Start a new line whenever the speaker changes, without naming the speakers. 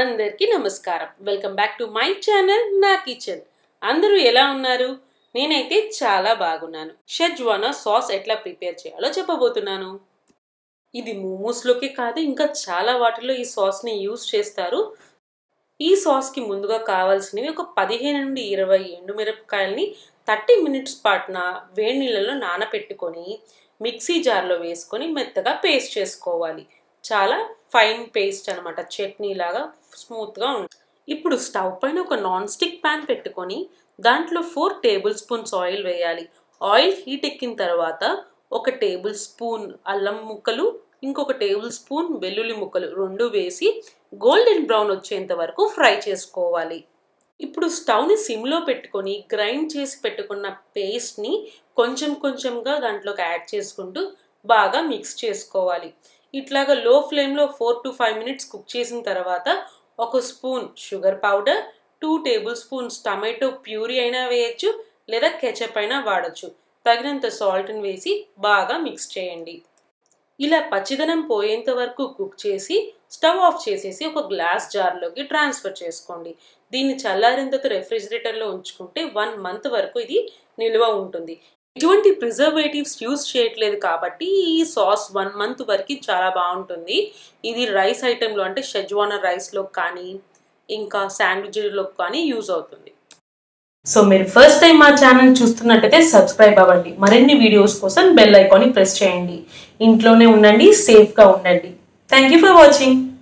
అందరికీ నమస్కారం welcome back to my channel నా కిచెన్ అందరూ ఎలా ఉన్నారు నేనైతే చాలా బాగున్నాను షెజ్వానా సాస్ ఎట్లా ప్రిపేర్ చేయాలో చెప్పబోతున్నాను ఇది మోమోస్లోకి కాదు ఇంకా చాలా వాటిలో ఈ సాస్ని యూస్ చేస్తారు ఈ సాస్కి ముందుగా కావాల్సినవి ఒక పదిహేను నుండి ఇరవై ఎండుమిరపకాయలని థర్టీ మినిట్స్ పాటున వేడి నీళ్ళలో నానపెట్టుకొని మిక్సీ జార్లో వేసుకొని మెత్తగా పేస్ట్ చేసుకోవాలి చాలా ఫైన్ పేస్ట్ అనమాట చట్నీ లాగా స్మూత్గా ఉంటుంది ఇప్పుడు స్టవ్ పైన ఒక నాన్ స్టిక్ ప్యాన్ పెట్టుకొని దాంట్లో ఫోర్ టేబుల్ స్పూన్స్ ఆయిల్ వేయాలి ఆయిల్ హీట్ ఎక్కిన తర్వాత ఒక టేబుల్ స్పూన్ అల్లం ముక్కలు ఇంకొక టేబుల్ స్పూన్ వెల్లుల్లి ముక్కలు రెండు వేసి గోల్డెన్ బ్రౌన్ వచ్చేంత వరకు ఫ్రై చేసుకోవాలి ఇప్పుడు స్టవ్ని సిమ్లో పెట్టుకొని గ్రైండ్ చేసి పెట్టుకున్న పేస్ట్ని కొంచెం కొంచెంగా దాంట్లోకి యాడ్ చేసుకుంటూ బాగా మిక్స్ చేసుకోవాలి ఇట్లాగా లో ఫ్లేమ్లో four to five minutes cook చేసిన తర్వాత ఒక spoon sugar powder two tablespoons tomato puree అయినా వేయచ్చు లేదా కెచప్ అయినా వాడచ్చు తగినంత సాల్ట్ని వేసి బాగా మిక్స్ చేయండి ఇలా పచ్చిదనం పోయేంత వరకు కుక్ చేసి స్టవ్ ఆఫ్ చేసేసి ఒక గ్లాస్ జార్లోకి ట్రాన్స్ఫర్ చేసుకోండి దీన్ని చల్లారిన తర్వాత రెఫ్రిజిరేటర్లో ఉంచుకుంటే వన్ మంత్ వరకు ఇది నిల్వ ఉంటుంది ఎటువంటి ప్రిజర్వేటివ్స్ యూస్ చేయట్లేదు కాబట్టి ఈ సాస్ వన్ మంత్ వరకు చాలా బాగుంటుంది ఇది రైస్ ఐటెంలో అంటే షెజ్వానా రైస్లో కానీ ఇంకా శాండ్విచ్లో కానీ యూజ్ అవుతుంది సో మీరు ఫస్ట్ టైం మా ఛానల్ చూస్తున్నట్టయితే సబ్స్క్రైబ్ అవ్వండి మరిన్ని వీడియోస్ కోసం బెల్ ఐకాన్ని ప్రెస్ చేయండి ఇంట్లోనే ఉండండి సేఫ్గా ఉండండి థ్యాంక్ యూ ఫర్ వాచింగ్